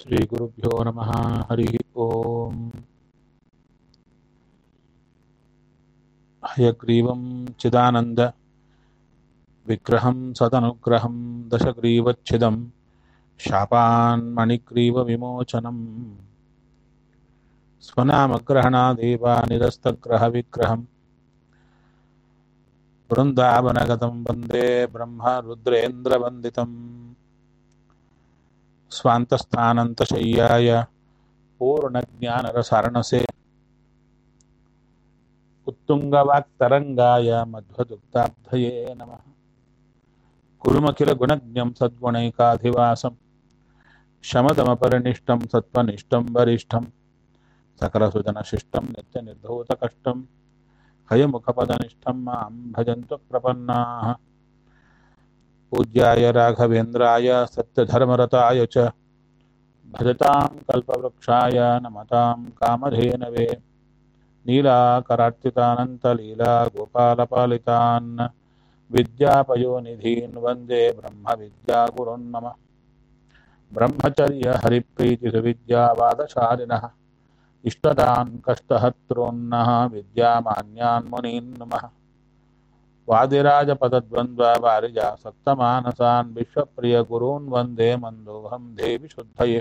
श्रीगुरुभ्यो नमः हरिः ओम् हयग्रीवं चिदानन्द विग्रहं सदनुग्रहं दशग्रीवच्छिदं शापान्मणिग्रीवविमोचनम् स्वनामग्रहणादेवानिरस्तग्रहविग्रहम् वृन्दावनगतं वन्दे ब्रह्मरुद्रेन्द्रवन्दितम् स्वान्तस्थानन्तशय्याय पूर्णज्ञानरसारणसे उत्तुङ्गवाक्तरङ्गाय मध्वदुग्धाब्धये नमः कुरुमखिलगुणज्ञं सद्गुणैकाधिवासं शमदमपरिनिष्टं सत्त्वनिष्ठं वरिष्ठं सकलसुजनशिष्टं नित्यनिर्धूतकष्टं हयमुखपदनिष्ठं मां भजन्तु प्रपन्नाः पूज्याय राघवेन्द्राय सत्यधर्मरताय च भजतां कल्पवृक्षाय नमतां कामधेनवे नीलाकरार्चितानन्तलीला गोपालपालितान् विद्यापयोनिधीन् वन्दे ब्रह्मविद्यागुरुन् मम ब्रह्मचर्यहरिप्रीतिसुविद्यावादशालिनः इष्टदान् कष्टहत्रोन्नः विद्यामान्यान् मुनीन् नमः वादिराजपदद्वन्द्ववारिजासक्तमानसान् विश्वप्रियगुरून् वन्दे मन्दोऽहं देवि शुद्धये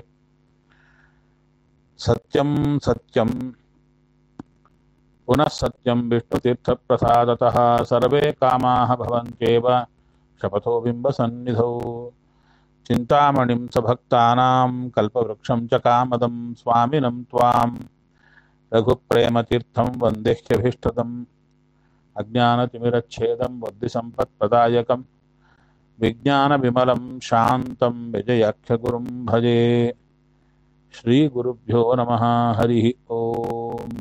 सत्यं सत्यं पुनः सत्यं विष्णुतीर्थप्रसादतः सर्वे कामाः भवन्त्येव शपथो बिम्बसन्निधौ चिन्तामणिं सभक्तानां कल्पवृक्षं च कामदं स्वामिनं त्वां रघुप्रेमतीर्थं वन्देह्यभीष्टदम् अज्ञानतिमिरच्छेदं बुद्धिसम्पत्प्रदायकं विज्ञानविमलं शान्तं विजयाख्यगुरुं भजे श्रीगुरुभ्यो नमः हरिः ओम्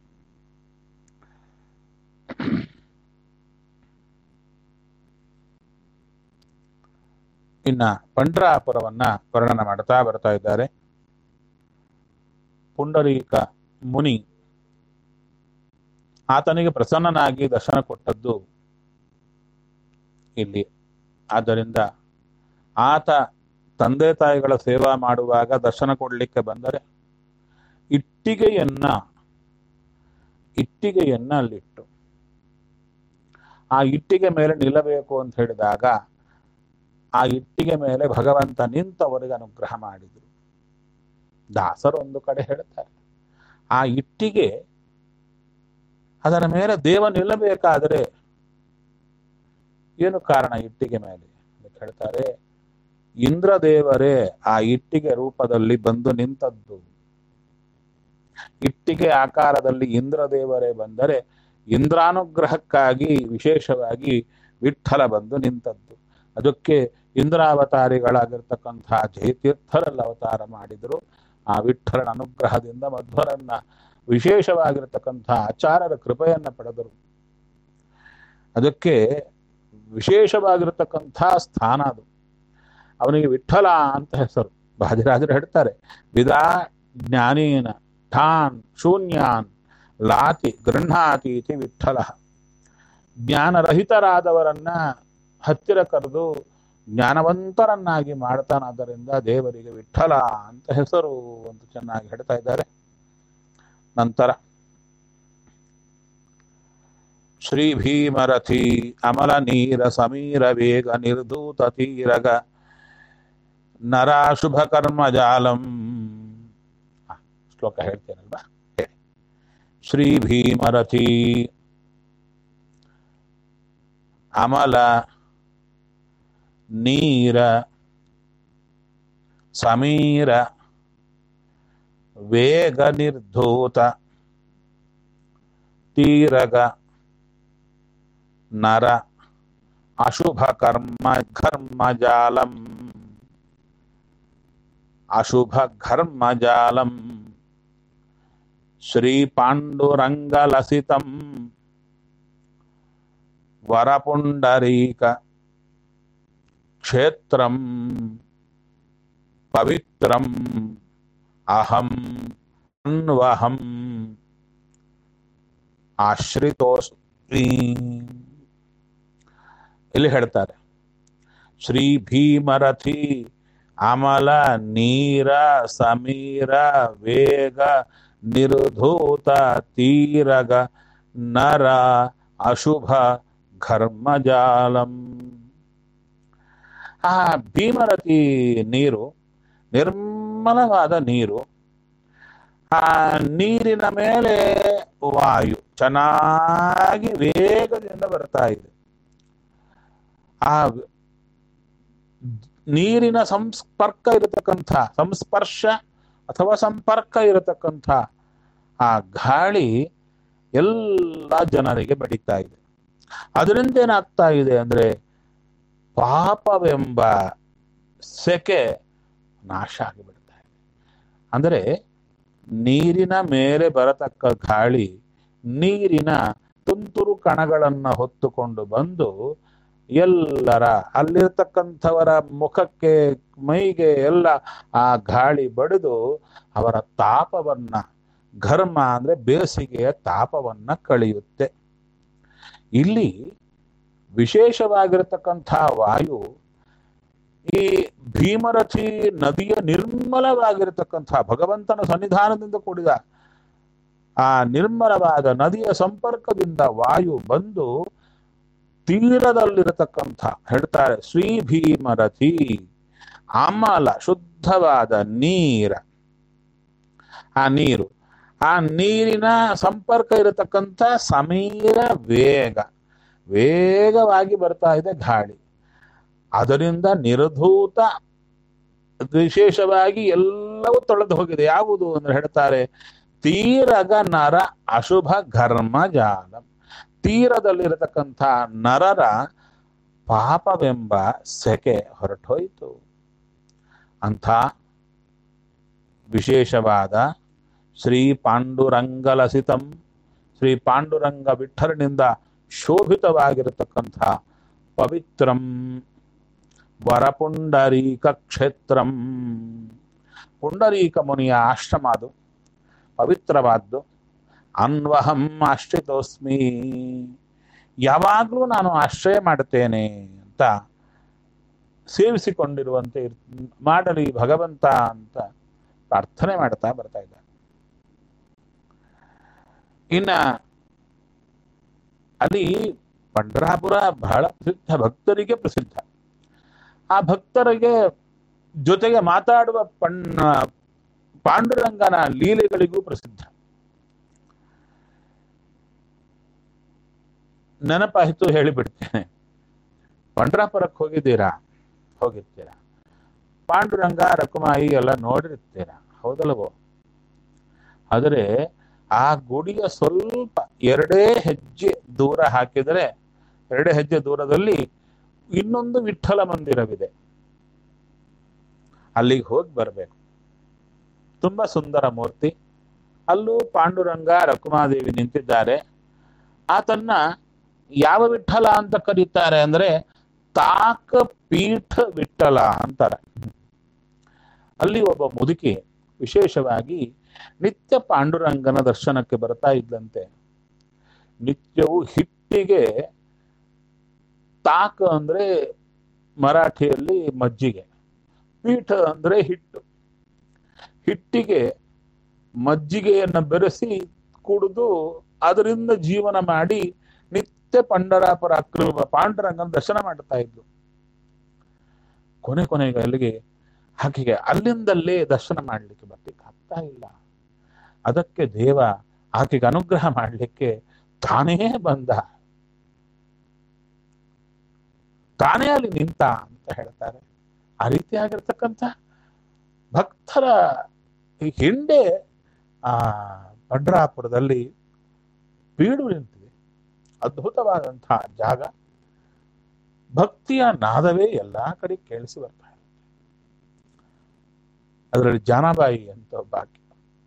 ಇನ್ನ ಪಂಡ್ರಾಪುರವನ್ನ ವರ್ಣನ ಮಾಡ್ತಾ ಬರ್ತಾ ಇದ್ದಾರೆ ಪುಂಡರೀಕ ಮುನಿ ಆತನಿಗೆ ಪ್ರಸನ್ನನಾಗಿ ದರ್ಶನ ಕೊಟ್ಟದ್ದು ಇಲ್ಲಿ ಆದ್ದರಿಂದ ಆತ ತಂದೆ ತಾಯಿಗಳ ಸೇವಾ ಮಾಡುವಾಗ ದರ್ಶನ ಕೊಡಲಿಕ್ಕೆ ಬಂದರೆ ಇಟ್ಟಿಗೆಯನ್ನ ಇಟ್ಟಿಗೆಯನ್ನ ಅಲ್ಲಿಟ್ಟು ಆ ಇಟ್ಟಿಗೆ ಮೇಲೆ ನಿಲ್ಲಬೇಕು ಅಂತ ಹೇಳಿದಾಗ ಆ ಇಟ್ಟಿಗೆ ಮೇಲೆ ಭಗವಂತ ನಿಂತವರಿಗೆ ಅನುಗ್ರಹ ಮಾಡಿದರು ದಾಸರು ಒಂದು ಕಡೆ ಹೇಳ್ತಾರೆ ಆ ಇಟ್ಟಿಗೆ ಅದರ ಮೇಲೆ ದೇವ ನಿಲ್ಲಬೇಕಾದರೆ ಏನು ಕಾರಣ ಇಟ್ಟಿಗೆ ಮೇಲೆ ಅಂತ ಹೇಳ್ತಾರೆ ಇಂದ್ರದೇವರೇ ಆ ಇಟ್ಟಿಗೆ ರೂಪದಲ್ಲಿ ಬಂದು ನಿಂತದ್ದು ಇಟ್ಟಿಗೆ ಆಕಾರದಲ್ಲಿ ಇಂದ್ರದೇವರೇ ಬಂದರೆ ಇಂದ್ರಾನುಗ್ರಹಕ್ಕಾಗಿ ವಿಶೇಷವಾಗಿ ವಿಠಲ ಬಂದು ನಿಂತದ್ದು ಅದಕ್ಕೆ ಇಂದ್ರಾವತಾರಿಗಳಾಗಿರ್ತಕ್ಕಂತಹ ಜಯತೀರ್ಥರಲ್ಲಿ ಅವತಾರ ಮಾಡಿದರು ಆ ವಿಠಲನ ಅನುಗ್ರಹದಿಂದ ಮಧ್ವರನ್ನ ವಿಶೇಷವಾಗಿರ್ತಕ್ಕಂತಹ ಆಚಾರ್ಯರ ಕೃಪೆಯನ್ನು ಪಡೆದರು ಅದಕ್ಕೆ ವಿಶೇಷವಾಗಿರತಕ್ಕಂಥ ಸ್ಥಾನ ಅದು ಅವನಿಗೆ ವಿಠಲ ಅಂತ ಹೆಸರು ಬಾಜರಾಜರು ಹೇಳ್ತಾರೆ ವಿದಾ ಜ್ಞಾನೇನ ಠಾನ್ ಶೂನ್ಯಾನ್ ಲಾತಿ ಗೃಹಾತಿ ಇತಿ ವಿಠಲ ಜ್ಞಾನರಹಿತರಾದವರನ್ನ ಹತ್ತಿರ ಕರೆದು ಜ್ಞಾನವಂತರನ್ನಾಗಿ ಮಾಡ್ತಾನಾದ್ದರಿಂದ ದೇವರಿಗೆ ವಿಠಲ ಅಂತ ಹೆಸರು ಅಂತ ಚೆನ್ನಾಗಿ ಹೇಳ್ತಾ ಇದ್ದಾರೆ ನಂತರ ಶ್ರೀ ಭೀಮರಥಿ ಅಮಲ ನೀರ ಸಮೀರ ವೇಗ ನಿರ್ಧೂತ ತೀರಗ ನರಾಶುಭ ಕರ್ಮ ಜಾಲಂ ಶ್ಲೋಕ ಹೇಳ್ತೇನಲ್ವಾ ಶ್ರೀ ಭೀಮರಥಿ ಅಮಲ ನೀರ ಸಮೀರ ವೇಗ ನಿರ್ಧೂತ ತೀರಗ ನರ ಅಶುಭ ಕರ್ಮ ಘರ್ಮಜಾಲಂ ಅಶುಭ ಘರ್ಮಜಾಲಂ ಶ್ರೀ ಪಾಂಡುರಂಗಲಸಿತಂ ವರಪುಂಡರೀಕ ಕ್ಷೇತ್ರಂ ಪವಿತ್ರಂ ಅಹಂ ಅನ್ವಹಂ ಆಶ್ರಿತೋಸ್ಮಿ ಇಲ್ಲಿ ಹೇಳ್ತಾರೆ ಶ್ರೀ ಭೀಮರಥಿ ಅಮಲ ನೀರ ಸಮೀರ ವೇಗ ನಿರ್ಧೂತ ತೀರಗ ನರ ಅಶುಭ ಘರ್ಮಜಾಲಂ ಆ ಭೀಮರತಿ ನೀರು ನಿರ್ಮಲವಾದ ನೀರು ಆ ನೀರಿನ ಮೇಲೆ ವಾಯು ಚೆನ್ನಾಗಿ ವೇಗದಿಂದ ಬರ್ತಾ ಇದೆ ಆ ನೀರಿನ ಸಂಸ್ಪರ್ಕ ಇರತಕ್ಕಂಥ ಸಂಸ್ಪರ್ಶ ಅಥವಾ ಸಂಪರ್ಕ ಇರತಕ್ಕಂಥ ಆ ಗಾಳಿ ಎಲ್ಲ ಜನರಿಗೆ ಬಡಿತಾ ಇದೆ ಅದರಿಂದ ಏನಾಗ್ತಾ ಇದೆ ಅಂದ್ರೆ ಪಾಪವೆಂಬ ಸೆಕೆ ನಾಶ ಆಗಿಬಿಡ್ತಾ ಇದೆ ಅಂದರೆ ನೀರಿನ ಮೇಲೆ ಬರತಕ್ಕ ಗಾಳಿ ನೀರಿನ ತುಂತುರು ಕಣಗಳನ್ನು ಹೊತ್ತುಕೊಂಡು ಬಂದು ಎಲ್ಲರ ಅಲ್ಲಿರ್ತಕ್ಕಂಥವರ ಮುಖಕ್ಕೆ ಮೈಗೆ ಎಲ್ಲ ಆ ಗಾಳಿ ಬಡಿದು ಅವರ ತಾಪವನ್ನ ಘರ್ಮ ಅಂದ್ರೆ ಬೇಸಿಗೆಯ ತಾಪವನ್ನ ಕಳೆಯುತ್ತೆ ಇಲ್ಲಿ ವಿಶೇಷವಾಗಿರತಕ್ಕಂಥ ವಾಯು ಈ ಭೀಮರಥಿ ನದಿಯ ನಿರ್ಮಲವಾಗಿರತಕ್ಕಂಥ ಭಗವಂತನ ಸನ್ನಿಧಾನದಿಂದ ಕೂಡಿದ ಆ ನಿರ್ಮಲವಾದ ನದಿಯ ಸಂಪರ್ಕದಿಂದ ವಾಯು ಬಂದು ತೀರದಲ್ಲಿರತಕ್ಕಂಥ ಹೇಳ್ತಾರೆ ಶ್ರೀ ಭೀಮರಥಿ ಅಮಲ ಶುದ್ಧವಾದ ನೀರ ಆ ನೀರು ಆ ನೀರಿನ ಸಂಪರ್ಕ ಇರತಕ್ಕಂಥ ಸಮೀರ ವೇಗ ವೇಗವಾಗಿ ಬರ್ತಾ ಇದೆ ಗಾಳಿ ಅದರಿಂದ ನಿರ್ಧೂತ ವಿಶೇಷವಾಗಿ ಎಲ್ಲವೂ ತೊಳೆದು ಹೋಗಿದೆ ಯಾವುದು ಅಂದ್ರೆ ಹೇಳ್ತಾರೆ ತೀರಗ ನರ ಅಶುಭ ಘರ್ಮ ಜಾಲ ತೀರದಲ್ಲಿರತಕ್ಕಂಥ ನರರ ಪಾಪವೆಂಬ ಸೆಕೆ ಹೊರಟೋಯ್ತು ಅಂಥ ವಿಶೇಷವಾದ ಶ್ರೀ ಪಾಂಡುರಂಗಲಸಿತಂ ಶ್ರೀ ಪಾಂಡುರಂಗ ವಿಠಲನಿಂದ ಶೋಭಿತವಾಗಿರತಕ್ಕಂಥ ಪವಿತ್ರಂ ವರಪುಂಡರೀಕ ಕ್ಷೇತ್ರಂ ಪುಂಡರೀಕ ಮುನಿಯ ಆಶ್ರಮ ಅದು ಪವಿತ್ರವಾದ್ದು ಅನ್ವಹಂ ಆಶ್ರಿತೋಸ್ಮಿ ಯಾವಾಗಲೂ ನಾನು ಆಶ್ರಯ ಮಾಡುತ್ತೇನೆ ಅಂತ ಸೇವಿಸಿಕೊಂಡಿರುವಂತೆ ಇರ್ ಮಾಡಲಿ ಭಗವಂತ ಅಂತ ಪ್ರಾರ್ಥನೆ ಮಾಡ್ತಾ ಬರ್ತಾ ಇದ್ದಾರೆ ಇನ್ನ ಅಲ್ಲಿ ಪಂಡರಾಪುರ ಬಹಳ ಪ್ರಸಿದ್ಧ ಭಕ್ತರಿಗೆ ಪ್ರಸಿದ್ಧ ಆ ಭಕ್ತರಿಗೆ ಜೊತೆಗೆ ಮಾತಾಡುವ ಪಣ್ಣ ಪಾಂಡುರಂಗನ ಲೀಲೆಗಳಿಗೂ ಪ್ರಸಿದ್ಧ ನೆನಪಾಯಿತು ಹೇಳಿಬಿಡ್ತೇನೆ ಪಂಡ್ರಾಪುರಕ್ಕೆ ಹೋಗಿದ್ದೀರಾ ಹೋಗಿರ್ತೀರಾ ಪಾಂಡುರಂಗ ರಕುಮಾಯಿ ಎಲ್ಲ ನೋಡಿರ್ತೀರಾ ಹೌದಲ್ವೋ ಆದರೆ ಆ ಗುಡಿಯ ಸ್ವಲ್ಪ ಎರಡೇ ಹೆಜ್ಜೆ ದೂರ ಹಾಕಿದರೆ ಎರಡೇ ಹೆಜ್ಜೆ ದೂರದಲ್ಲಿ ಇನ್ನೊಂದು ವಿಠಲ ಮಂದಿರವಿದೆ ಅಲ್ಲಿಗೆ ಹೋಗಿ ಬರಬೇಕು ತುಂಬಾ ಸುಂದರ ಮೂರ್ತಿ ಅಲ್ಲೂ ಪಾಂಡುರಂಗ ರಕುಮಾದೇವಿ ನಿಂತಿದ್ದಾರೆ ಆತನ್ನ ಯಾವ ವಿಠಲ ಅಂತ ಕರೀತಾರೆ ಅಂದ್ರೆ ತಾಕ ಪೀಠ ವಿಠಲ ಅಂತಾರೆ ಅಲ್ಲಿ ಒಬ್ಬ ಮುದುಕಿ ವಿಶೇಷವಾಗಿ ನಿತ್ಯ ಪಾಂಡುರಂಗನ ದರ್ಶನಕ್ಕೆ ಬರ್ತಾ ಇದ್ದಂತೆ ನಿತ್ಯವೂ ಹಿಟ್ಟಿಗೆ ತಾಕ ಅಂದ್ರೆ ಮರಾಠಿಯಲ್ಲಿ ಮಜ್ಜಿಗೆ ಪೀಠ ಅಂದ್ರೆ ಹಿಟ್ಟು ಹಿಟ್ಟಿಗೆ ಮಜ್ಜಿಗೆಯನ್ನು ಬೆರೆಸಿ ಕುಡಿದು ಅದರಿಂದ ಜೀವನ ಮಾಡಿ ನಿತ್ಯ ಪಂಡರಾಪುರ ಅಕ್ರಮ ಪಾಂಡುರಂಗನ ದರ್ಶನ ಮಾಡ್ತಾ ಇದ್ಲು ಕೊನೆ ಕೊನೆಗೆ ಅಲ್ಲಿಗೆ ಆಕೆಗೆ ಅಲ್ಲಿಂದಲ್ಲೇ ದರ್ಶನ ಮಾಡ್ಲಿಕ್ಕೆ ಬರ್ಲಿಕ್ಕೆ ಆಗ್ತಾ ಇಲ್ಲ ಅದಕ್ಕೆ ದೇವ ಆಕೆಗೆ ಅನುಗ್ರಹ ಮಾಡಲಿಕ್ಕೆ ತಾನೇ ಬಂದ ತಾನೇ ಅಲ್ಲಿ ನಿಂತ ಅಂತ ಹೇಳ್ತಾರೆ ಆ ರೀತಿಯಾಗಿರ್ತಕ್ಕಂಥ ಭಕ್ತರ ಈ ಹಿಂದೆ ಆ ಪಂಡ್ರಾಪುರದಲ್ಲಿ ಬೀಡು ನಿಂತಿದೆ ಅದ್ಭುತವಾದಂತಹ ಜಾಗ ಭಕ್ತಿಯ ನಾದವೇ ಎಲ್ಲಾ ಕಡೆ ಕೇಳಿಸಿ ಬರ್ತಾ ಇದೆ ಅದರಲ್ಲಿ ಜಾನಾಬಾಯಿ ಅಂತ ಒಬ್ಬ ಆಕೆ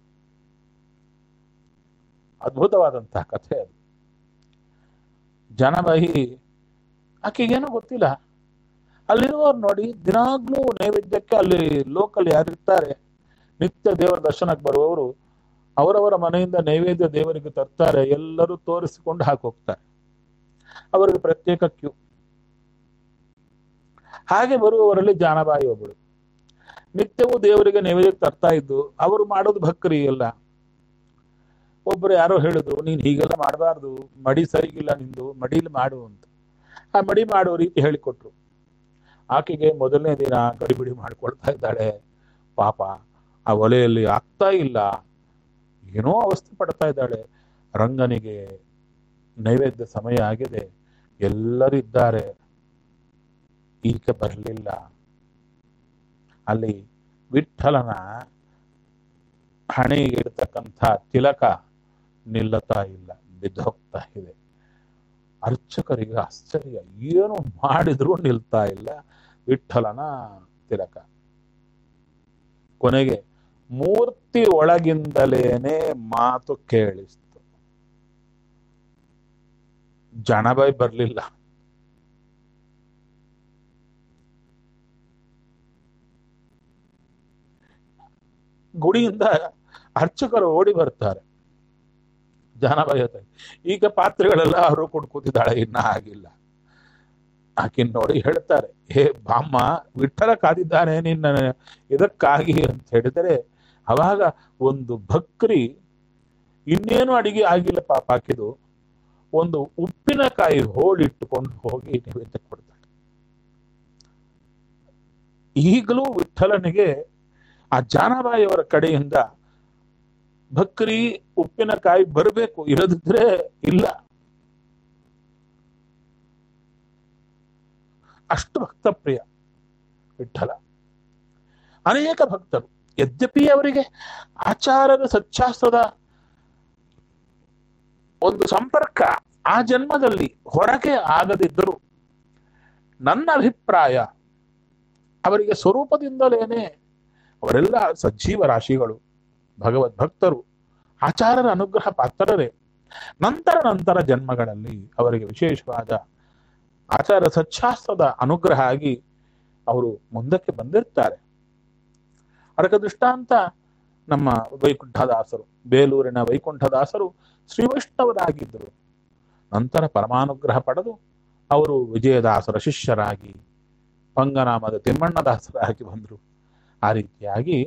ಅದ್ಭುತವಾದಂತಹ ಕಥೆ ಅದು ಜಾನಾಬಾಯಿ ಆಕೆಗೇನೋ ಗೊತ್ತಿಲ್ಲ ಅಲ್ಲಿರುವವ್ರು ನೋಡಿ ದಿನಾಗ್ಲೂ ನೈವೇದ್ಯಕ್ಕೆ ಅಲ್ಲಿ ಲೋಕಲ್ ಯಾರಿರ್ತಾರೆ ನಿತ್ಯ ದೇವರ ದರ್ಶನಕ್ಕೆ ಬರುವವರು ಅವರವರ ಮನೆಯಿಂದ ನೈವೇದ್ಯ ದೇವರಿಗೆ ತರ್ತಾರೆ ಎಲ್ಲರೂ ತೋರಿಸಿಕೊಂಡು ಹಾಕಿ ಹೋಗ್ತಾರೆ ಅವರಿಗೆ ಪ್ರತ್ಯೇಕ ಕ್ಯೂ ಹಾಗೆ ಬರುವವರಲ್ಲಿ ಜಾನಬಾಯಿ ಒಬ್ಬಳು ನಿತ್ಯವೂ ದೇವರಿಗೆ ನೈವೇದ್ಯಕ್ಕೆ ತರ್ತಾ ಇದ್ದು ಅವರು ಮಾಡೋದು ಭಕ್ರಿ ಎಲ್ಲ ಒಬ್ರು ಯಾರೋ ಹೇಳಿದ್ರು ನೀನ್ ಹೀಗೆಲ್ಲ ಮಾಡಬಾರ್ದು ಮಡಿ ಸರಿಗಿಲ್ಲ ನಿಂದು ಮಡಿಲಿ ಮಾಡು ಅಂತ ಆ ಮಡಿ ಮಾಡೋ ರೀತಿ ಹೇಳಿಕೊಟ್ರು ಆಕೆಗೆ ಮೊದಲನೇ ದಿನ ಗಡಿಬಿಡಿ ಮಾಡ್ಕೊಳ್ತಾ ಇದ್ದಾಳೆ ಪಾಪ ಆ ಒಲೆಯಲ್ಲಿ ಆಗ್ತಾ ಇಲ್ಲ ಏನೋ ಅವಸ್ಥೆ ಪಡ್ತಾ ಇದ್ದಾಳೆ ರಂಗನಿಗೆ ನೈವೇದ್ಯ ಸಮಯ ಆಗಿದೆ ಎಲ್ಲರಿದ್ದಾರೆ ಈಕೆ ಬರಲಿಲ್ಲ ಅಲ್ಲಿ ವಿಠಲನ ಹಣೆಗೆ ಇಡ್ತಕ್ಕಂಥ ತಿಲಕ ನಿಲ್ಲತಾ ಇಲ್ಲ ಬಿದ್ದು ಹೋಗ್ತಾ ಇದೆ ಅರ್ಚಕರಿಗೆ ಆಶ್ಚರ್ಯ ಏನು ಮಾಡಿದ್ರು ನಿಲ್ತಾ ಇಲ್ಲ ವಿಠಲನ ತಿಲಕ ಕೊನೆಗೆ ಮೂರ್ತಿ ಒಳಗಿಂದಲೇನೆ ಮಾತು ಕೇಳಿಸ್ತು ಜನಬೈ ಬರ್ಲಿಲ್ಲ ಗುಡಿಯಿಂದ ಅರ್ಚಕರು ಓಡಿ ಬರ್ತಾರೆ ಜಾನಬಾಯಿ ಹತ್ರ ಈಗ ಪಾತ್ರೆಗಳೆಲ್ಲ ಅವರು ಕೊಟ್ಟು ಕೂತಿದ್ದಾಳೆ ಇನ್ನ ಆಗಿಲ್ಲ ಆಕಿನ್ ನೋಡಿ ಹೇಳ್ತಾರೆ ಹೇ ಬಾಮ್ಮ ವಿಠಲ ಕಾದಿದ್ದಾನೆ ನಿನ್ನ ಇದಕ್ಕಾಗಿ ಅಂತ ಹೇಳಿದರೆ ಅವಾಗ ಒಂದು ಭಕ್ರಿ ಇನ್ನೇನು ಅಡಿಗೆ ಆಗಿಲ್ಲ ಪಾಪ ಹಾಕಿದು ಒಂದು ಉಪ್ಪಿನಕಾಯಿ ಹೋಳಿಟ್ಟುಕೊಂಡು ಹೋಗಿ ನೈವೇದ್ಯ ಕೊಡ್ತಾಳೆ ಈಗಲೂ ವಿಠಲನಿಗೆ ಆ ಜಾನಬಾಯಿಯವರ ಕಡೆಯಿಂದ ಭಕ್ರಿ ಉಪ್ಪಿನಕಾಯಿ ಬರಬೇಕು ಇರದಿದ್ರೆ ಇಲ್ಲ ಅಷ್ಟು ಭಕ್ತ ಪ್ರಿಯ ವಿಠಲ ಅನೇಕ ಭಕ್ತರು ಯದ್ಯಪಿ ಅವರಿಗೆ ಆಚಾರದ ಸಚ್ಚಾಸ್ತ್ರದ ಒಂದು ಸಂಪರ್ಕ ಆ ಜನ್ಮದಲ್ಲಿ ಹೊರಗೆ ಆಗದಿದ್ದರು ನನ್ನ ಅಭಿಪ್ರಾಯ ಅವರಿಗೆ ಸ್ವರೂಪದಿಂದಲೇನೆ ಅವರೆಲ್ಲ ಸಜ್ಜೀವ ರಾಶಿಗಳು ಭಗವದ್ ಭಕ್ತರು ಆಚಾರರ ಅನುಗ್ರಹ ಪಾತ್ರರೇ ನಂತರ ನಂತರ ಜನ್ಮಗಳಲ್ಲಿ ಅವರಿಗೆ ವಿಶೇಷವಾದ ಆಚಾರ ಸಚ್ಚಾಸ್ತ್ರದ ಅನುಗ್ರಹ ಆಗಿ ಅವರು ಮುಂದಕ್ಕೆ ಬಂದಿರ್ತಾರೆ ಅದಕ್ಕೆ ದೃಷ್ಟಾಂತ ನಮ್ಮ ವೈಕುಂಠದಾಸರು ಬೇಲೂರಿನ ವೈಕುಂಠದಾಸರು ಶ್ರೀ ವೈಷ್ಣವರಾಗಿದ್ದರು ನಂತರ ಪರಮಾನುಗ್ರಹ ಪಡೆದು ಅವರು ವಿಜಯದಾಸರ ಶಿಷ್ಯರಾಗಿ ಪಂಗನಾಮದ ತಿಮ್ಮಣ್ಣದಾಸರಾಗಿ ಬಂದರು ಆ ರೀತಿಯಾಗಿ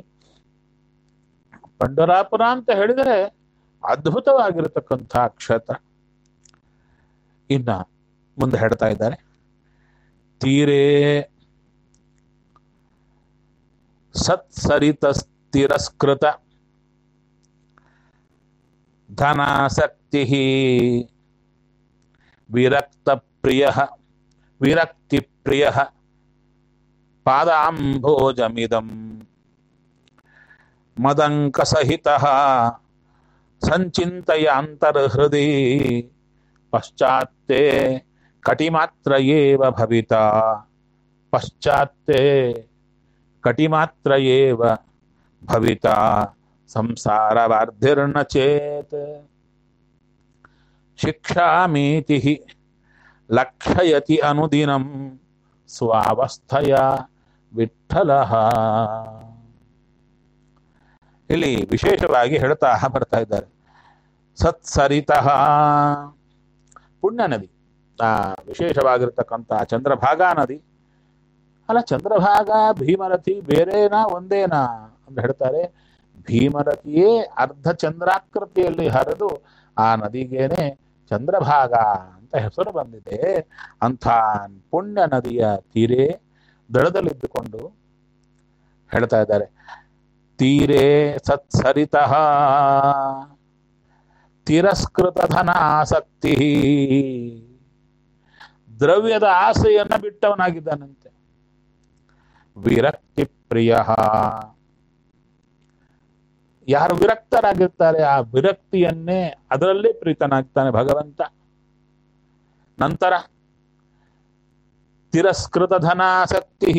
ಪಂಡರಾಪುರ ಅಂತ ಹೇಳಿದರೆ ಅದ್ಭುತವಾಗಿರತಕ್ಕಂಥ ಕ್ಷೇತ್ರ ಇನ್ನ ಮುಂದೆ ಹೇಳ್ತಾ ಇದ್ದಾರೆ ತೀರೇ ಸತ್ಸರಿತ ತಿರಸ್ಕೃತ ಧನಾಸಕ್ತಿ ವಿರಕ್ತ ಪ್ರಿಯ ವಿರಕ್ತಿ ಪ್ರಿಯ ಪಾದಾಂಭೋಜಮಿದಂ ಮದಂಕಸಹಿತ ಸಂಚಿಂತಯಾಂತರ್ಹೃದಿ ಪಶ್ಚಾತ್ತೇ ಕಟಿಮಾತ್ರ ಏವ ಭವಿತ ಪಶ್ಚಾತ್ತೇ ಕಟಿಮಾತ್ರ ಏವ ಭವಿತ ಸಂಸಾರವಾರ್ಧಿರ್ನ ಚೇತ್ ಶಿಕ್ಷಾಮೀತಿ ಲಕ್ಷಯತಿ ಅನುದಿನಂ ಸ್ವಾವಸ್ಥಯ ವಿಠಲ ಇಲ್ಲಿ ವಿಶೇಷವಾಗಿ ಹೇಳ್ತಾ ಬರ್ತಾ ಇದ್ದಾರೆ ಸತ್ಸರಿತಃ ಪುಣ್ಯ ನದಿ ಆ ವಿಶೇಷವಾಗಿರ್ತಕ್ಕಂಥ ಚಂದ್ರಭಾಗಾ ನದಿ ಅಲ್ಲ ಚಂದ್ರಭಾಗ ಭೀಮರಥಿ ಬೇರೆನಾ ಒಂದೇನಾ ಅಂತ ಹೇಳ್ತಾರೆ ಭೀಮರಥಿಯೇ ಅರ್ಧ ಚಂದ್ರಾಕೃತಿಯಲ್ಲಿ ಹರಿದು ಆ ನದಿಗೇನೆ ಚಂದ್ರಭಾಗ ಅಂತ ಹೆಸರು ಬಂದಿದೆ ಅಂಥ ಪುಣ್ಯ ನದಿಯ ತೀರೆ ದಡದಲ್ಲಿದ್ದುಕೊಂಡು ಹೇಳ್ತಾ ಇದ್ದಾರೆ ತೀರೆ ಸತ್ಸರಿತಃ ತಿರಸ್ಕೃತ ಧನ ಆಸಕ್ತಿ ದ್ರವ್ಯದ ಆಸೆಯನ್ನ ಬಿಟ್ಟವನಾಗಿದ್ದಾನಂತೆ ವಿರಕ್ತಿ ಪ್ರಿಯ ಯಾರು ವಿರಕ್ತರಾಗಿರ್ತಾರೆ ಆ ವಿರಕ್ತಿಯನ್ನೇ ಅದರಲ್ಲೇ ಪ್ರೀತನಾಗ್ತಾನೆ ಭಗವಂತ ನಂತರ ತಿರಸ್ಕೃತ ಧನಾಸಕ್ತಿ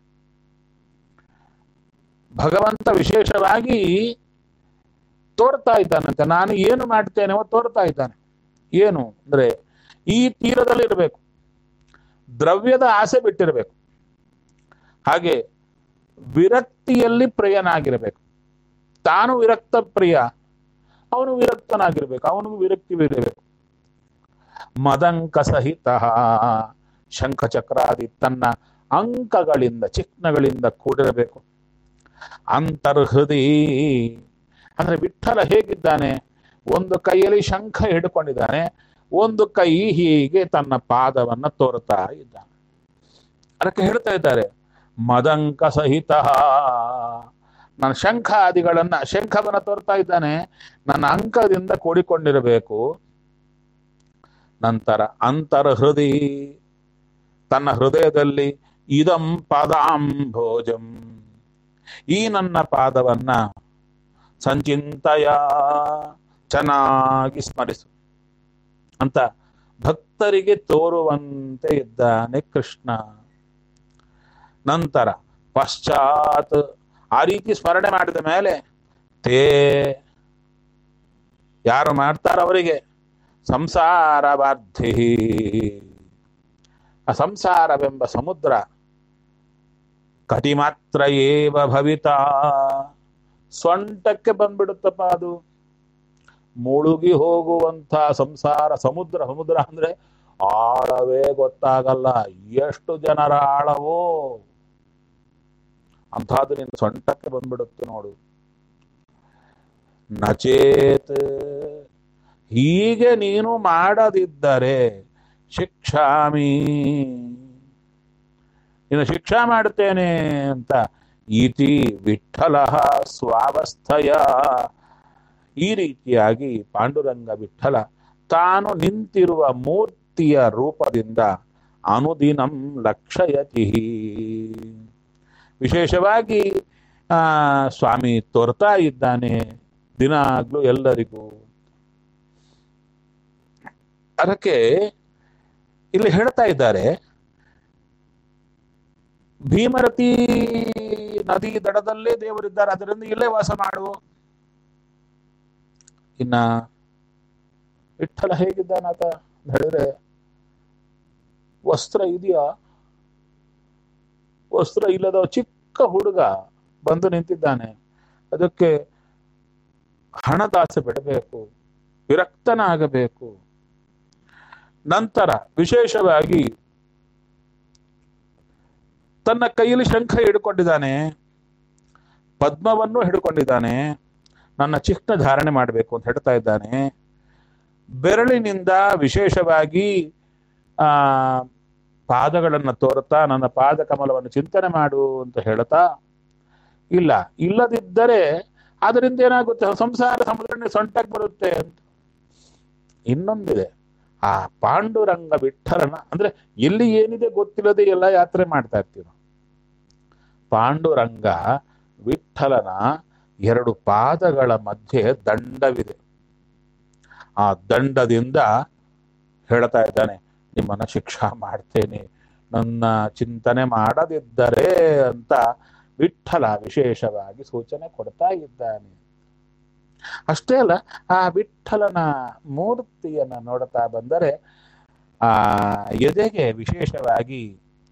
ಭಗವಂತ ವಿಶೇಷವಾಗಿ ತೋರ್ತಾ ಇದ್ದಾನಂತೆ ನಾನು ಏನು ಮಾಡ್ತೇನೆ ತೋರ್ತಾ ಇದ್ದಾನೆ ಏನು ಅಂದ್ರೆ ಈ ತೀರದಲ್ಲಿ ಇರಬೇಕು ದ್ರವ್ಯದ ಆಸೆ ಬಿಟ್ಟಿರಬೇಕು ಹಾಗೆ ವಿರಕ್ತಿಯಲ್ಲಿ ಪ್ರಿಯನಾಗಿರಬೇಕು ತಾನು ವಿರಕ್ತ ಪ್ರಿಯ ಅವನು ವಿರಕ್ತನಾಗಿರ್ಬೇಕು ಅವನಿಗೂ ವಿರಕ್ತಿ ಇರಬೇಕು ಮದಂಕ ಸಹಿತ ಶಂಖಚಕ್ರಾದಿ ತನ್ನ ಅಂಕಗಳಿಂದ ಚಿಹ್ನಗಳಿಂದ ಕೂಡಿರಬೇಕು ಅಂತರ್ಹೃದಿ ಅಂದ್ರೆ ವಿಠಲ ಹೇಗಿದ್ದಾನೆ ಒಂದು ಕೈಯಲ್ಲಿ ಶಂಖ ಹಿಡ್ಕೊಂಡಿದ್ದಾನೆ ಒಂದು ಕೈ ಹೀಗೆ ತನ್ನ ಪಾದವನ್ನ ತೋರ್ತಾ ಇದ್ದಾನೆ ಅದಕ್ಕೆ ಹೇಳ್ತಾ ಇದ್ದಾರೆ ಮದಂಕ ಸಹಿತ ನನ್ನ ಶಂಖ ಆದಿಗಳನ್ನ ಶಂಖವನ್ನ ತೋರ್ತಾ ಇದ್ದಾನೆ ನನ್ನ ಅಂಕದಿಂದ ಕೂಡಿಕೊಂಡಿರಬೇಕು ನಂತರ ಅಂತರ್ಹೃದಿ ತನ್ನ ಹೃದಯದಲ್ಲಿ ಇದಂ ಪಾದಾಂಭೋಜಂ ಈ ನನ್ನ ಪಾದವನ್ನ ಸಂಚಿಂತಯ ಚೆನ್ನಾಗಿ ಸ್ಮರಿಸು ಅಂತ ಭಕ್ತರಿಗೆ ತೋರುವಂತೆ ಇದ್ದಾನೆ ಕೃಷ್ಣ ನಂತರ ಪಶ್ಚಾತ್ ಆ ರೀತಿ ಸ್ಮರಣೆ ಮಾಡಿದ ಮೇಲೆ ತೇ ಯಾರು ಮಾಡ್ತಾರ ಅವರಿಗೆ ಸಂಸಾರವಾರ್ಧಿ ಆ ಸಂಸಾರವೆಂಬ ಸಮುದ್ರ ಕಟಿಮಾತ್ರ ಏವ ಭವಿತಾ ಸೊಂಟಕ್ಕೆ ಬಂದ್ಬಿಡುತ್ತಪ್ಪ ಅದು ಮುಳುಗಿ ಹೋಗುವಂತ ಸಂಸಾರ ಸಮುದ್ರ ಸಮುದ್ರ ಅಂದ್ರೆ ಆಳವೇ ಗೊತ್ತಾಗಲ್ಲ ಎಷ್ಟು ಜನರ ಆಳವೋ ಅಂಥದ್ದು ನಿನ್ನ ಸೊಂಟಕ್ಕೆ ಬಂದ್ಬಿಡುತ್ತೆ ನೋಡು ನಚೇತ್ ಹೀಗೆ ನೀನು ಮಾಡದಿದ್ದರೆ ಶಿಕ್ಷಾಮಿ ಇನ್ನು ಶಿಕ್ಷಾ ಮಾಡುತ್ತೇನೆ ಅಂತ ಇತಿ ವಿಠಲ ಸ್ವಾವಸ್ಥಯ ಈ ರೀತಿಯಾಗಿ ಪಾಂಡುರಂಗ ವಿಠಲ ತಾನು ನಿಂತಿರುವ ಮೂರ್ತಿಯ ರೂಪದಿಂದ ಅನುದಿನಂ ಲಕ್ಷಯತಿ ವಿಶೇಷವಾಗಿ ಆ ಸ್ವಾಮಿ ತೋರ್ತಾ ಇದ್ದಾನೆ ದಿನಾಗ್ಲೂ ಎಲ್ಲರಿಗೂ ಅದಕ್ಕೆ ಇಲ್ಲಿ ಹೇಳ್ತಾ ಇದ್ದಾರೆ ಭೀಮರತಿ ನದಿ ದಡದಲ್ಲೇ ದೇವರಿದ್ದಾರೆ ಅದರಿಂದ ಇಲ್ಲೇ ವಾಸ ಮಾಡು ಇನ್ನ ವಿಠಲ ಹೇಗಿದ್ದಾನಾತ ಅಂತ ಹೇಳಿದ್ರೆ ವಸ್ತ್ರ ಇದೆಯಾ ವಸ್ತ್ರ ಇಲ್ಲದ ಚಿಕ್ಕ ಹುಡುಗ ಬಂದು ನಿಂತಿದ್ದಾನೆ ಅದಕ್ಕೆ ಹಣದಾಸೆ ಬಿಡಬೇಕು ವಿರಕ್ತನಾಗಬೇಕು ನಂತರ ವಿಶೇಷವಾಗಿ ತನ್ನ ಕೈಯಲ್ಲಿ ಶಂಖ ಹಿಡ್ಕೊಂಡಿದ್ದಾನೆ ಪದ್ಮವನ್ನು ಹಿಡ್ಕೊಂಡಿದ್ದಾನೆ ನನ್ನ ಚಿಹ್ನ ಧಾರಣೆ ಮಾಡಬೇಕು ಅಂತ ಹೇಳ್ತಾ ಇದ್ದಾನೆ ಬೆರಳಿನಿಂದ ವಿಶೇಷವಾಗಿ ಆ ಪಾದಗಳನ್ನು ತೋರುತ್ತಾ ನನ್ನ ಪಾದ ಕಮಲವನ್ನು ಚಿಂತನೆ ಮಾಡು ಅಂತ ಹೇಳ್ತಾ ಇಲ್ಲ ಇಲ್ಲದಿದ್ದರೆ ಅದರಿಂದ ಏನಾಗುತ್ತೆ ಸಂಸಾರ ಸಮುದ್ರ ಸೊಂಟಕ್ಕೆ ಬರುತ್ತೆ ಅಂತ ಇನ್ನೊಂದಿದೆ ಆ ಪಾಂಡುರಂಗ ವಿಠಲನ ಅಂದ್ರೆ ಎಲ್ಲಿ ಏನಿದೆ ಗೊತ್ತಿಲ್ಲದೆ ಎಲ್ಲ ಯಾತ್ರೆ ಮಾಡ್ತಾ ಇರ್ತೀವಿ ನಾವು. ಪಾಂಡುರಂಗ ವಿಠಲನ ಎರಡು ಪಾದಗಳ ಮಧ್ಯೆ ದಂಡವಿದೆ ಆ ದಂಡದಿಂದ ಹೇಳ್ತಾ ಇದ್ದಾನೆ ನಿಮ್ಮನ್ನ ಶಿಕ್ಷಾ ಮಾಡ್ತೇನೆ ನನ್ನ ಚಿಂತನೆ ಮಾಡದಿದ್ದರೆ ಅಂತ ವಿಠಲ ವಿಶೇಷವಾಗಿ ಸೂಚನೆ ಕೊಡ್ತಾ ಇದ್ದಾನೆ ಅಷ್ಟೇ ಅಲ್ಲ ಆ ವಿಠಲನ ಮೂರ್ತಿಯನ್ನ ನೋಡ್ತಾ ಬಂದರೆ ಆ ಎದೆಗೆ ವಿಶೇಷವಾಗಿ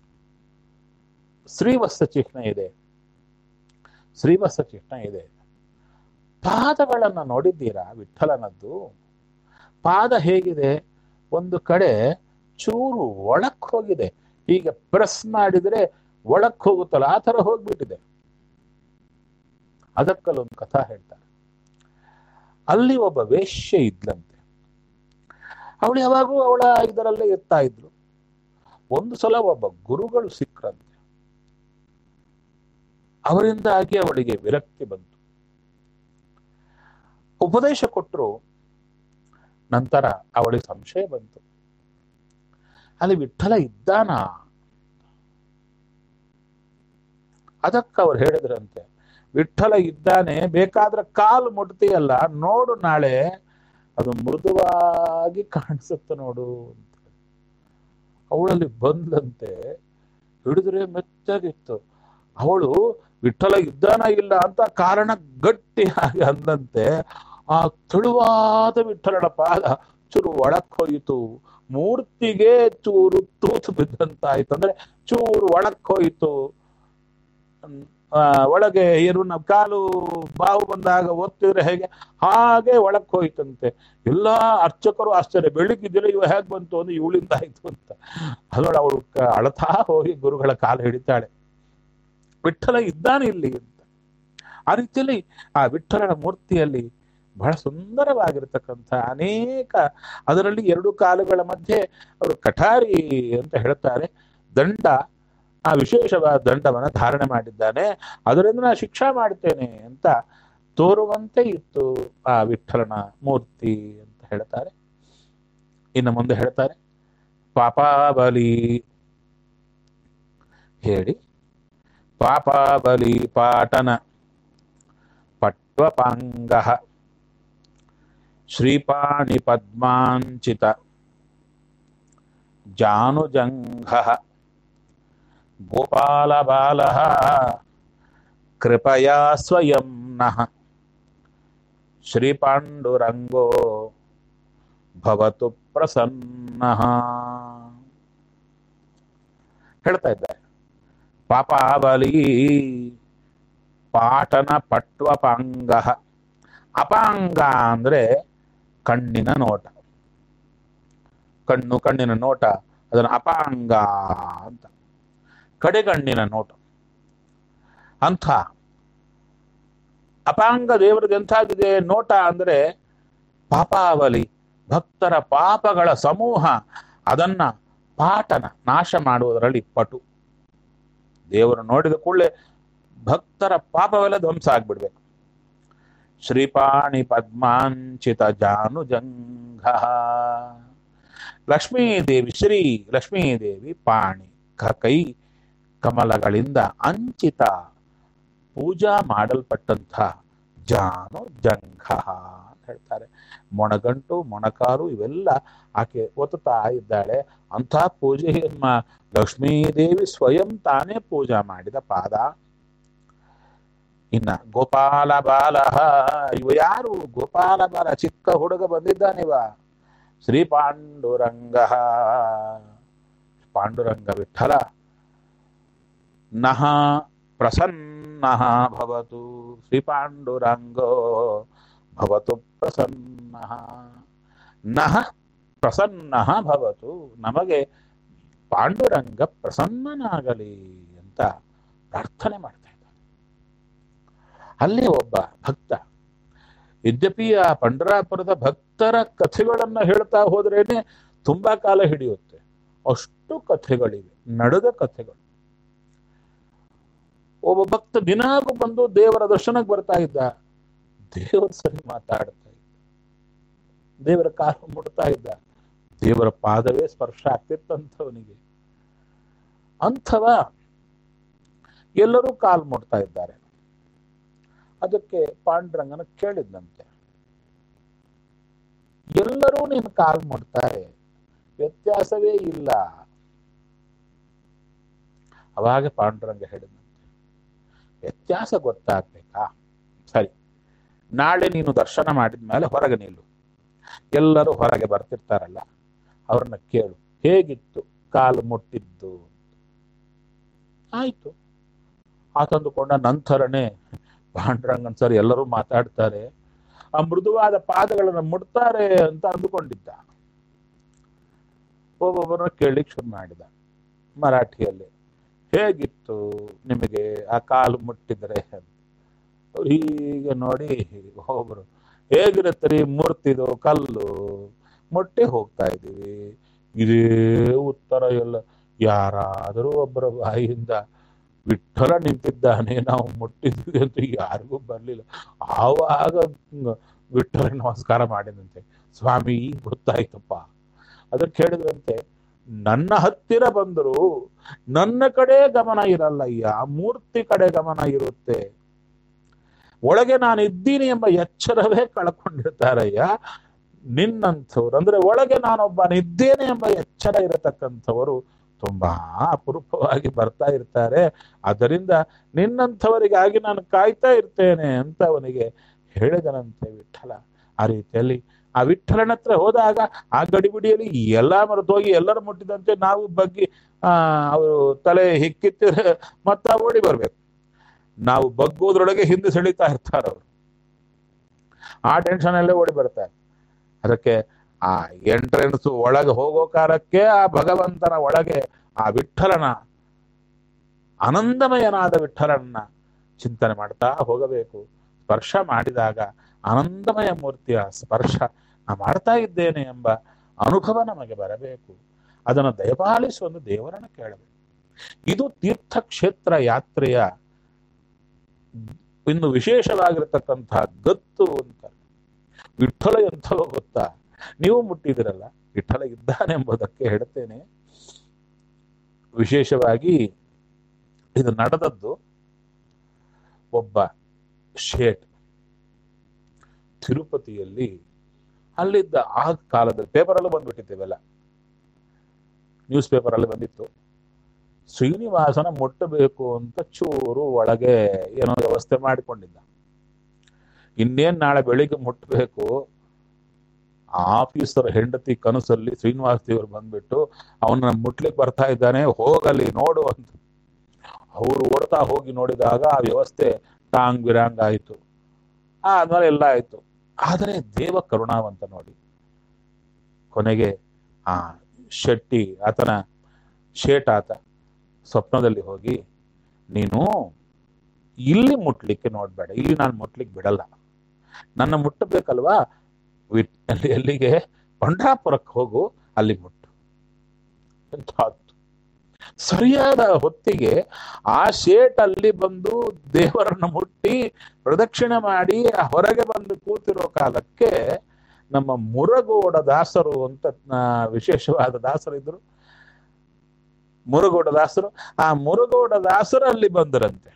ಶ್ರೀವತ್ಸ ಚಿಹ್ನೆ ಇದೆ ಶ್ರೀವತ್ಸ ಚಿಹ್ನೆ ಇದೆ ಪಾದಗಳನ್ನ ನೋಡಿದ್ದೀರಾ ವಿಠಲನದ್ದು ಪಾದ ಹೇಗಿದೆ ಒಂದು ಕಡೆ ಚೂರು ಒಳಕ್ ಹೋಗಿದೆ ಹೀಗೆ ಪ್ರೆಸ್ ಮಾಡಿದ್ರೆ ಒಳಕ್ ಹೋಗುತ್ತಲ್ಲ ಆ ತರ ಹೋಗ್ಬಿಟ್ಟಿದೆ ಅದಕ್ಕಲ್ಲೊಂದು ಕಥಾ ಹೇಳ್ತಾರೆ ಅಲ್ಲಿ ಒಬ್ಬ ವೇಶ್ಯೆ ಇದ್ಲಂತೆ ಅವಳು ಯಾವಾಗೂ ಅವಳ ಇದರಲ್ಲೇ ಇರ್ತಾ ಇದ್ಲು ಒಂದು ಸಲ ಒಬ್ಬ ಗುರುಗಳು ಸಿಕ್ರಂತೆ ಅವರಿಂದಾಗಿ ಅವಳಿಗೆ ವಿರಕ್ತಿ ಬಂತು ಉಪದೇಶ ಕೊಟ್ಟರು ನಂತರ ಅವಳಿಗೆ ಸಂಶಯ ಬಂತು ಅಲ್ಲಿ ವಿಠಲ ಇದ್ದಾನ ಅದಕ್ಕೆ ಅವ್ರು ಹೇಳಿದ್ರಂತೆ ವಿಠಲ ಇದ್ದಾನೆ ಬೇಕಾದ್ರೆ ಕಾಲು ಮುಟ್ತೀಯಲ್ಲ ನೋಡು ನಾಳೆ ಅದು ಮೃದುವಾಗಿ ಕಾಣಿಸುತ್ತೆ ನೋಡು ಅಂತ ಅವಳಲ್ಲಿ ಬಂದ್ಲಂತೆ ಹಿಡಿದ್ರೆ ಮೆತ್ತಗಿತ್ತು ಅವಳು ವಿಠಲ ಇದ್ದಾನ ಇಲ್ಲ ಅಂತ ಕಾರಣ ಗಟ್ಟಿಯಾಗಿ ಅಂದಂತೆ ಆ ತೆಳುವಾದ ವಿಠಲನ ಪಾದ ಚೂರು ಒಳಕ್ ಹೋಯಿತು ಮೂರ್ತಿಗೆ ಚೂರು ತೂತು ಬಿದ್ದಂತಾಯ್ತು ಅಂದ್ರೆ ಚೂರು ಒಳಕ್ ಹೋಯಿತು ಆ, ಒಳಗೆ ಏನು ನಾವು ಕಾಲು ಬಾವು ಬಂದಾಗ ಒತ್ತಿದ್ರೆ ಹೇಗೆ ಹಾಗೆ ಒಳಕ್ ಹೋಯ್ತಂತೆ ಎಲ್ಲಾ ಅರ್ಚಕರು ಆಶ್ಚರ್ಯ ಬೆಳಿಗ್ಗಿದ್ದಿಲ್ಲ ಇವ ಹೇಗ್ ಬಂತು ಅಂದ್ರೆ ಇವಳಿಂದ ಆಯ್ತು ಅಂತ ಅದರೊಳ ಅವಳು ಕ- ಅಳತಾ ಹೋಗಿ ಗುರುಗಳ ಕಾಲು ಹಿಡಿತಾಳೆ ವಿಠಲ ಇದ್ದಾನೆ ಇಲ್ಲಿ ಅಂತ ಆ ರೀತಿಯಲ್ಲಿ ಆ ವಿಠಲನ ಮೂರ್ತಿಯಲ್ಲಿ ಬಹಳ ಸುಂದರವಾಗಿರ್ತಕ್ಕಂಥ ಅನೇಕ ಅದರಲ್ಲಿ ಎರಡು ಕಾಲುಗಳ ಮಧ್ಯೆ ಅವರು ಕಠಾರಿ ಅಂತ ಹೇಳ್ತಾರೆ ದಂಡ ಆ ವಿಶೇಷವಾದ ದಂಡವನ್ನು ಧಾರಣೆ ಮಾಡಿದ್ದಾನೆ ಅದರಿಂದ ನಾನು ಶಿಕ್ಷಾ ಮಾಡ್ತೇನೆ ಅಂತ ತೋರುವಂತೆ ಇತ್ತು ಆ ವಿಠಲನ ಮೂರ್ತಿ ಅಂತ ಹೇಳ್ತಾರೆ ಇನ್ನು ಮುಂದೆ ಹೇಳ್ತಾರೆ ಪಾಪಾಬಲಿ ಹೇಳಿ ಪಾಪಾಬಲಿ ಪಾಟನ ಪಟ್ವಪಾಂಗ ಶ್ರೀಪಾಣಿ ಪದ್ಮಾಂಚಿತ ಜಾನುಜಂಘ ಗೋಪಾಲ ಬಾಲ ಕೃಪಯಾ ಸ್ವಯಂ ನಃ ಶ್ರೀಪಾಂಡುರಂಗೋ ಭವತು ಪ್ರಸನ್ನ ಹೇಳ್ತಾ ಇದ್ದಾರೆ ಪಾಪಾಬಲಿ ಪಾಟನ ಪಟ್ವಪಾಂಗ ಅಪಾಂಗ ಅಂದ್ರೆ ಕಣ್ಣಿನ ನೋಟ ಕಣ್ಣು ಕಣ್ಣಿನ ನೋಟ ಅದನ್ನು ಅಪಾಂಗ ಅಂತ ಕಡೆಗಣ್ಣಿನ ನೋಟ ಅಂಥ ಅಪಾಂಗ ದೇವರದ್ದು ಎಂಥಾಗಿದೆ ನೋಟ ಅಂದ್ರೆ ಪಾಪಾವಲಿ ಭಕ್ತರ ಪಾಪಗಳ ಸಮೂಹ ಅದನ್ನ ಪಾಟನ ನಾಶ ಮಾಡುವುದರಲ್ಲಿ ಪಟು ದೇವರು ನೋಡಿದ ಕೂಡಲೇ ಭಕ್ತರ ಪಾಪವೆಲ್ಲ ಧ್ವಂಸ ಆಗ್ಬಿಡ್ಬೇಕು ಶ್ರೀಪಾಣಿ ಪದ್ಮಾಂಚಿತ ಜಾನುಜಂಘ ಲಕ್ಷ್ಮೀದೇವಿ ಶ್ರೀ ಲಕ್ಷ್ಮೀದೇವಿ ಪಾಣಿ ಕ ಕೈ ಕಮಲಗಳಿಂದ ಅಂಚಿತ ಪೂಜಾ ಮಾಡಲ್ಪಟ್ಟಂಥ ಜಾನು ಜಂಘ ಅಂತ ಹೇಳ್ತಾರೆ ಮೊಣಗಂಟು ಮೊಣಕಾರು ಇವೆಲ್ಲ ಆಕೆ ಒತ್ತುತ್ತಾ ಇದ್ದಾಳೆ ಅಂಥ ಪೂಜೆಯನ್ನ ಲಕ್ಷ್ಮೀದೇವಿ ಸ್ವಯಂ ತಾನೇ ಪೂಜಾ ಮಾಡಿದ ಪಾದ ಇನ್ನ ಗೋಪಾಲ ಬಾಲ ಇವ ಯಾರು ಗೋಪಾಲ ಬಾಲ ಚಿಕ್ಕ ಹುಡುಗ ಬಂದಿದ್ದಾನಿವ ಶ್ರೀ ಪಾಂಡುರಂಗ ಪಾಂಡುರಂಗ ವಿಠಲ ನಹ ಪ್ರಸನ್ನ ಭವತು ಶ್ರೀ ಪಾಂಡುರಂಗೋ ಭವತು ಪ್ರಸನ್ನ ನಹ ಪ್ರಸನ್ನ ಭವತು ನಮಗೆ ಪಾಂಡುರಂಗ ಪ್ರಸನ್ನನಾಗಲಿ ಅಂತ ಪ್ರಾರ್ಥನೆ ಮಾಡ್ತಾ ಇದ್ದ ಅಲ್ಲಿ ಒಬ್ಬ ಭಕ್ತ ಯದ್ಯಪಿ ಆ ಪಂಡರಾಪುರದ ಭಕ್ತರ ಕಥೆಗಳನ್ನ ಹೇಳ್ತಾ ಹೋದ್ರೇನೆ ತುಂಬಾ ಕಾಲ ಹಿಡಿಯುತ್ತೆ ಅಷ್ಟು ಕಥೆಗಳಿವೆ ನಡೆದ ಕಥೆಗಳು ಒಬ್ಬ ಭಕ್ತ ದಿನಾಗೂ ಬಂದು ದೇವರ ದರ್ಶನಕ್ಕೆ ಬರ್ತಾ ಇದ್ದ ದೇವರ ಸರಿ ಮಾತಾಡ್ತಾ ಇದ್ದ ದೇವರ ಕಾಲು ಮುಡ್ತಾ ಇದ್ದ ದೇವರ ಪಾದವೇ ಸ್ಪರ್ಶ ಆಗ್ತಿತ್ತಂಥವನಿಗೆ ಅಂಥವ ಎಲ್ಲರೂ ಕಾಲು ಮುಡ್ತಾ ಇದ್ದಾರೆ ಅದಕ್ಕೆ ಪಾಂಡುರಂಗನ ಕೇಳಿದ್ನಂತೆ ಎಲ್ಲರೂ ನಿನ್ನ ಕಾಲು ಮುಡ್ತಾರೆ ವ್ಯತ್ಯಾಸವೇ ಇಲ್ಲ ಅವಾಗ ಪಾಂಡುರಂಗ ಹೇಳಿದಂತೆ ವ್ಯತ್ಯಾಸ ಗೊತ್ತಾಗ್ಬೇಕಾ ಸರಿ ನಾಳೆ ನೀನು ದರ್ಶನ ಮಾಡಿದ ಮೇಲೆ ಹೊರಗೆ ನಿಲ್ಲು ಎಲ್ಲರೂ ಹೊರಗೆ ಬರ್ತಿರ್ತಾರಲ್ಲ ಅವ್ರನ್ನ ಕೇಳು ಹೇಗಿತ್ತು ಕಾಲು ಮುಟ್ಟಿದ್ದು ಆಯ್ತು ಆತಂದುಕೊಂಡ ನಂತರನೇ ಪಾಂಡುರಂಗನ್ ಸರ್ ಎಲ್ಲರೂ ಮಾತಾಡ್ತಾರೆ ಆ ಮೃದುವಾದ ಪಾದಗಳನ್ನು ಮುಡ್ತಾರೆ ಅಂತ ಅಂದುಕೊಂಡಿದ್ದ ಒಬ್ಬೊಬ್ಬರನ್ನ ಕೇಳಲಿಕ್ಕೆ ಶುರು ಮಾಡಿದ ಮರಾಠಿಯಲ್ಲಿ ಹೇಗಿತ್ತು ನಿಮಗೆ ಆ ಕಾಲು ಮುಟ್ಟಿದ್ರೆ ಅವ್ರು ಹೀಗೆ ನೋಡಿ ಒಬ್ಬರು ಹೇಗಿರುತ್ತೆ ರೀ ಮೂರ್ತಿದು ಕಲ್ಲು ಮುಟ್ಟಿ ಹೋಗ್ತಾ ಇದ್ದೀವಿ ಇದೇ ಉತ್ತರ ಎಲ್ಲ ಯಾರಾದರೂ ಒಬ್ಬರ ಬಾಯಿಯಿಂದ ವಿಠಲ ನಿಂತಿದ್ದಾನೆ ನಾವು ಮುಟ್ಟಿದ್ವಿ ಅಂತ ಯಾರಿಗೂ ಬರ್ಲಿಲ್ಲ ಆವಾಗ ವಿಠಲ ನಮಸ್ಕಾರ ಮಾಡಿದಂತೆ ಸ್ವಾಮಿ ಈಗ ಗೊತ್ತಾಯ್ತಪ್ಪ ಅದಕ್ಕೆ ಹೇಳಿದ್ರಂತೆ ನನ್ನ ಹತ್ತಿರ ಬಂದರು ನನ್ನ ಕಡೆ ಗಮನ ಇರಲ್ಲಯ್ಯ ಮೂರ್ತಿ ಕಡೆ ಗಮನ ಇರುತ್ತೆ ಒಳಗೆ ನಾನು ಇದ್ದೀನಿ ಎಂಬ ಎಚ್ಚರವೇ ಕಳ್ಕೊಂಡಿರ್ತಾರಯ್ಯ ನಿನ್ನಂಥವ್ರು ಅಂದ್ರೆ ಒಳಗೆ ನಾನೊಬ್ಬನಿದ್ದೇನೆ ಎಂಬ ಎಚ್ಚರ ಇರತಕ್ಕಂಥವರು ತುಂಬಾ ಅಪರೂಪವಾಗಿ ಬರ್ತಾ ಇರ್ತಾರೆ ಅದರಿಂದ ನಿನ್ನಂಥವರಿಗಾಗಿ ನಾನು ಕಾಯ್ತಾ ಇರ್ತೇನೆ ಅಂತ ಅವನಿಗೆ ಹೇಳಿದನಂತೆ ವಿಠಲ ಆ ರೀತಿಯಲ್ಲಿ ಆ ವಿಠಲನ ಹತ್ರ ಹೋದಾಗ ಆ ಗಡಿಬಿಡಿಯಲ್ಲಿ ಎಲ್ಲಾ ಮರೆತೋಗಿ ಎಲ್ಲರೂ ಮುಟ್ಟಿದಂತೆ ನಾವು ಬಗ್ಗಿ ಆ ಅವರು ತಲೆ ಹಿಕ್ಕಿತ್ತಿರ ಮತ್ತ ಓಡಿ ಬರ್ಬೇಕು ನಾವು ಬಗ್ಗೋದ್ರೊಳಗೆ ಹಿಂದೆ ಸೆಳಿತಾ ಇರ್ತಾರ ಅವರು ಆ ಟೆನ್ಷನ್ ಅಲ್ಲೇ ಓಡಿ ಬರ್ತಾರೆ ಅದಕ್ಕೆ ಆ ಎಂಟ್ರೆನ್ಸ್ ಒಳಗೆ ಹೋಗೋ ಕಾಲಕ್ಕೆ ಆ ಭಗವಂತನ ಒಳಗೆ ಆ ವಿಠಲನ ಆನಂದಮಯನಾದ ವಿಠಲನ್ನ ಚಿಂತನೆ ಮಾಡ್ತಾ ಹೋಗಬೇಕು ಸ್ಪರ್ಶ ಮಾಡಿದಾಗ ಆನಂದಮಯ ಮೂರ್ತಿಯ ಸ್ಪರ್ಶ ನಾ ಮಾಡ್ತಾ ಇದ್ದೇನೆ ಎಂಬ ಅನುಭವ ನಮಗೆ ಬರಬೇಕು ಅದನ್ನು ದಯಪಾಲಿಸಿ ಒಂದು ದೇವರನ್ನು ಕೇಳಬೇಕು ಇದು ತೀರ್ಥಕ್ಷೇತ್ರ ಯಾತ್ರೆಯ ಇನ್ನು ವಿಶೇಷವಾಗಿರತಕ್ಕಂತಹ ಗತ್ತು ಅಂತ ವಿಠಲ ಎಂಥವೋ ಗೊತ್ತಾ ನೀವು ಮುಟ್ಟಿದಿರಲ್ಲ ವಿಠಲ ಇದ್ದಾನೆಂಬುದಕ್ಕೆ ಹೇಳ್ತೇನೆ ವಿಶೇಷವಾಗಿ ಇದು ನಡೆದದ್ದು ಒಬ್ಬ ಶೇಟ್ ತಿರುಪತಿಯಲ್ಲಿ ಅಲ್ಲಿದ್ದ ಆ ಕಾಲದಲ್ಲಿ ಪೇಪರಲ್ಲೂ ಬಂದ್ಬಿಟ್ಟಿದ್ದೇವೆಲ್ಲ ನ್ಯೂಸ್ ಪೇಪರಲ್ಲಿ ಬಂದಿತ್ತು ಶ್ರೀನಿವಾಸನ ಮುಟ್ಟಬೇಕು ಅಂತ ಚೂರು ಒಳಗೆ ಏನೋ ವ್ಯವಸ್ಥೆ ಮಾಡಿಕೊಂಡಿದ್ದ ಇನ್ನೇನ್ ನಾಳೆ ಬೆಳಿಗ್ಗೆ ಮುಟ್ಟಬೇಕು ಆಫೀಸರ್ ಹೆಂಡತಿ ಕನಸಲ್ಲಿ ಶ್ರೀನಿವಾಸ ದೇವರು ಬಂದ್ಬಿಟ್ಟು ಅವನ ಮುಟ್ಲಿಕ್ಕೆ ಬರ್ತಾ ಇದ್ದಾನೆ ಹೋಗಲಿ ನೋಡು ಅಂತ ಅವರು ಓಡ್ತಾ ಹೋಗಿ ನೋಡಿದಾಗ ಆ ವ್ಯವಸ್ಥೆ ಟಾಂಗ್ ಬಿರಾಂಗ್ ಆಯಿತು ಆದ್ಮೇಲೆ ಎಲ್ಲ ಆಯ್ತು ಆದರೆ ದೇವ ಕರುಣಾವಂತ ನೋಡಿ ಕೊನೆಗೆ ಆ ಶೆಟ್ಟಿ ಆತನ ಶೇಟ್ ಆತ ಸ್ವಪ್ನದಲ್ಲಿ ಹೋಗಿ ನೀನು ಇಲ್ಲಿ ಮುಟ್ಲಿಕ್ಕೆ ನೋಡ್ಬೇಡ ಇಲ್ಲಿ ನಾನು ಮುಟ್ಲಿಕ್ಕೆ ಬಿಡಲ್ಲ ನನ್ನ ಮುಟ್ಟಬೇಕಲ್ವಾ ವಿ- ಅಲ್ಲಿ ಎಲ್ಲಿಗೆ ಪಂಡ್ರಾಪುರಕ್ಕೆ ಹೋಗು ಅಲ್ಲಿ ಮುಟ್ಟು ಎಂಥದ್ದು ಸರಿಯಾದ ಹೊತ್ತಿಗೆ ಆ ಶೇಟ್ ಅಲ್ಲಿ ಬಂದು ದೇವರನ್ನ ಮುಟ್ಟಿ ಪ್ರದಕ್ಷಿಣೆ ಮಾಡಿ ಆ ಹೊರಗೆ ಬಂದು ಕೂತಿರೋ ಕಾಲಕ್ಕೆ ನಮ್ಮ ಮುರಗೋಡ ದಾಸರು ಅಂತ ಆ, ವಿಶೇಷವಾದ ದಾಸರಿದ್ರು ಮುರುಗೋಡ ದಾಸರು ಆ ಮುರುಗೋಡ ದಾಸರು ಅಲ್ಲಿ ಬಂದರಂತೆ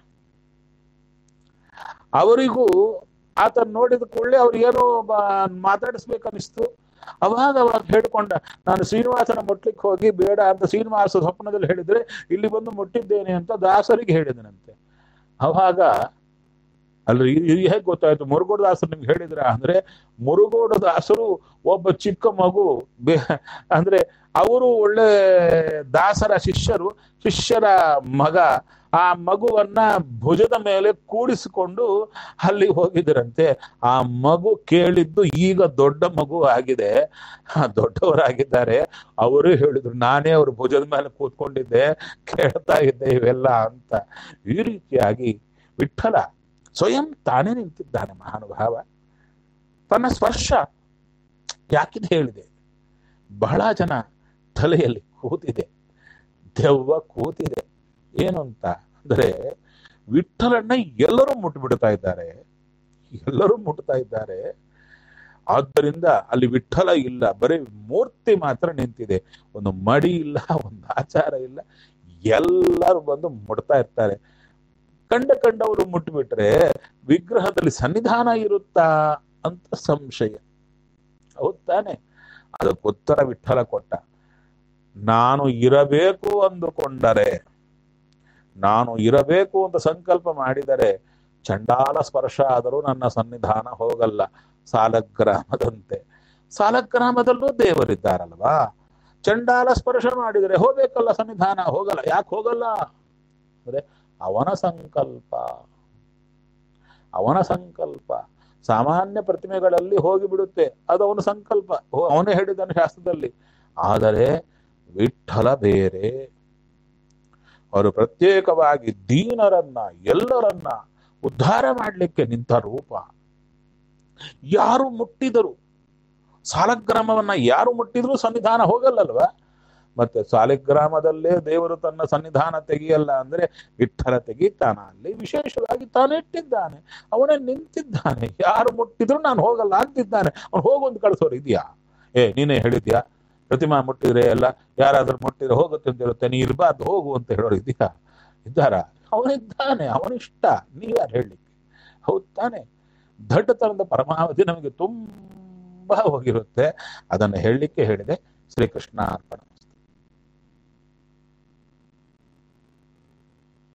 ಅವರಿಗೂ ಆತನ ನೋಡಿದ ಕೂಡಲೇ ಅವ್ರಿಗೇನೋ ಮಾತಾಡಿಸ್ಬೇಕನ್ನಿಸ್ತು ಅವಾಗ ಅವಾಗ ಹೇಳ್ಕೊಂಡ ನಾನು ಶ್ರೀನಿವಾಸನ ಮುಟ್ಲಿಕ್ಕೆ ಹೋಗಿ ಬೇಡ ಅಂತ ಶ್ರೀನಿವಾಸ ಸ್ವಪ್ನದಲ್ಲಿ ಹೇಳಿದ್ರೆ ಇಲ್ಲಿ ಬಂದು ಮುಟ್ಟಿದ್ದೇನೆ ಅಂತ ದಾಸರಿಗೆ ಹೇಳಿದನಂತೆ ಅವಾಗ ಅಲ್ಲಿ ಇದು ಹೇಗೆ ಗೊತ್ತಾಯ್ತು ಮುರುಗೋಡ ದಾಸರು ನಿಮ್ಗೆ ಹೇಳಿದ್ರ ಅಂದ್ರೆ ಮುರುಗೋಡ ದಾಸರು ಒಬ್ಬ ಚಿಕ್ಕ ಮಗು ಬೇ ಅಂದ್ರೆ ಅವರು ಒಳ್ಳೆ ದಾಸರ ಶಿಷ್ಯರು ಶಿಷ್ಯರ ಮಗ ಆ ಮಗುವನ್ನ ಭುಜದ ಮೇಲೆ ಕೂಡಿಸಿಕೊಂಡು ಅಲ್ಲಿ ಹೋಗಿದ್ರಂತೆ ಆ ಮಗು ಕೇಳಿದ್ದು ಈಗ ದೊಡ್ಡ ಮಗು ಆಗಿದೆ ಆ, ದೊಡ್ಡವರಾಗಿದ್ದಾರೆ ಅವರು ಹೇಳಿದ್ರು ನಾನೇ ಅವ್ರ ಭುಜದ ಮೇಲೆ ಕೂತ್ಕೊಂಡಿದ್ದೆ ಕೇಳ್ತಾ ಇದ್ದೆ ಇವೆಲ್ಲ ಅಂತ ಈ ರೀತಿಯಾಗಿ ವಿಠಲ ಸ್ವಯಂ ತಾನೇ ನಿಂತಿದ್ದಾನೆ ಮಹಾನುಭಾವ ತನ್ನ ಸ್ಪರ್ಶ ಯಾಕಿದೆ ಹೇಳಿದೆ ಬಹಳ ಜನ ತಲೆಯಲ್ಲಿ ಕೂತಿದೆ ದೆವ್ವ ಕೂತಿದೆ ಏನು ಅಂತ ಅಂದ್ರೆ ವಿಠಲನ್ನ ಎಲ್ಲರೂ ಮುಟ್ಬಿಡ್ತಾ ಇದ್ದಾರೆ ಎಲ್ಲರೂ ಮುಟ್ತಾ ಇದ್ದಾರೆ ಆದ್ದರಿಂದ ಅಲ್ಲಿ ವಿಠಲ ಇಲ್ಲ ಬರೀ ಮೂರ್ತಿ ಮಾತ್ರ ನಿಂತಿದೆ ಒಂದು ಮಡಿ ಇಲ್ಲ ಒಂದು ಆಚಾರ ಇಲ್ಲ ಎಲ್ಲರೂ ಬಂದು ಮುಟ್ತಾ ಇರ್ತಾರೆ ಕಂಡ ಕಂಡವರು ಮುಟ್ಬಿಟ್ರೆ ವಿಗ್ರಹದಲ್ಲಿ ಸನ್ನಿಧಾನ ಇರುತ್ತಾ ಅಂತ ಸಂಶಯ ಹೌದ್ ತಾನೆ ಅದಕ್ಕೆ ಉತ್ತರ ವಿಠಲ ಕೊಟ್ಟ ನಾನು ಇರಬೇಕು ಅಂದುಕೊಂಡರೆ ನಾನು ಇರಬೇಕು ಅಂತ ಸಂಕಲ್ಪ ಮಾಡಿದರೆ ಚಂಡಾಲ ಸ್ಪರ್ಶ ಆದರೂ ನನ್ನ ಸನ್ನಿಧಾನ ಹೋಗಲ್ಲ ಸಾಲಗ್ರಾಮದಂತೆ ಸಾಲಗ್ರಾಮದಲ್ಲೂ ದೇವರಿದ್ದಾರಲ್ವಾ ಚಂಡಾಲ ಸ್ಪರ್ಶ ಮಾಡಿದರೆ ಹೋಗ್ಬೇಕಲ್ಲ ಸನ್ನಿಧಾನ ಹೋಗಲ್ಲ ಯಾಕೆ ಹೋಗಲ್ಲ ಅಂದ್ರೆ ಅವನ ಸಂಕಲ್ಪ ಅವನ ಸಂಕಲ್ಪ ಸಾಮಾನ್ಯ ಪ್ರತಿಮೆಗಳಲ್ಲಿ ಹೋಗಿಬಿಡುತ್ತೆ ಅದು ಅವನ ಸಂಕಲ್ಪ ಹೋ- ಅವನೇ ಹೇಳಿದ್ದಾನೆ ಶಾಸ್ತ್ರದಲ್ಲಿ ಆದರೆ ವಿಠಲ ಬೇರೆ ಅವರು ಪ್ರತ್ಯೇಕವಾಗಿ ದೀನರನ್ನ ಎಲ್ಲರನ್ನ ಉದ್ಧಾರ ಮಾಡಲಿಕ್ಕೆ ನಿಂತ ರೂಪ ಯಾರು ಮುಟ್ಟಿದರು ಸಾಲಗ್ರಾಮವನ್ನ ಯಾರು ಮುಟ್ಟಿದ್ರು ಸನ್ನಿಧಾನ ಹೋಗಲ್ಲಲ್ವಾ ಮತ್ತೆ ಸಾಲಿಗ್ರಾಮದಲ್ಲೇ ದೇವರು ತನ್ನ ಸನ್ನಿಧಾನ ತೆಗಿಯಲ್ಲ ಅಂದ್ರೆ ವಿಠಲ ತೆಗಿತಾನ ಅಲ್ಲಿ ವಿಶೇಷವಾಗಿ ತಾನಿಟ್ಟಿದ್ದಾನೆ ಅವನೇ ನಿಂತಿದ್ದಾನೆ ಯಾರು ಮುಟ್ಟಿದ್ರು ನಾನು ಹೋಗಲ್ಲ ಅಂತಿದ್ದಾನೆ ಅವ್ನು ಹೋಗೊಂದು ಕಳಿಸೋರು ಇದೆಯಾ ಏ ನೀನೇ ಹೇಳಿದ್ಯಾ ಪ್ರತಿಮಾ ಮುಟ್ಟಿದ್ರೆ ಎಲ್ಲ ಯಾರಾದ್ರೂ ಮುಟ್ಟಿದ್ರೆ ಹೋಗುತ್ತೆ ಅಂತ ಇರುತ್ತೆ ನೀ ಇರಬಾರ್ದು ಹೋಗು ಅಂತ ಹೇಳೋರು ಇದೆಯಾ ಇದ್ದಾರ ಅವನಿದ್ದಾನೆ ಅವನಿಷ್ಟ ನೀವ್ಯಾರು ಹೇಳಲಿಕ್ಕೆ ಹೌದ್ ತಾನೆ ದಡ್ಡತನದ ಪರಮಾವಧಿ ನಮಗೆ ತುಂಬಾ ಹೋಗಿರುತ್ತೆ ಅದನ್ನು ಹೇಳಲಿಕ್ಕೆ ಹೇಳಿದೆ ಶ್ರೀಕೃಷ್ಣ ಅರ್ಪಣ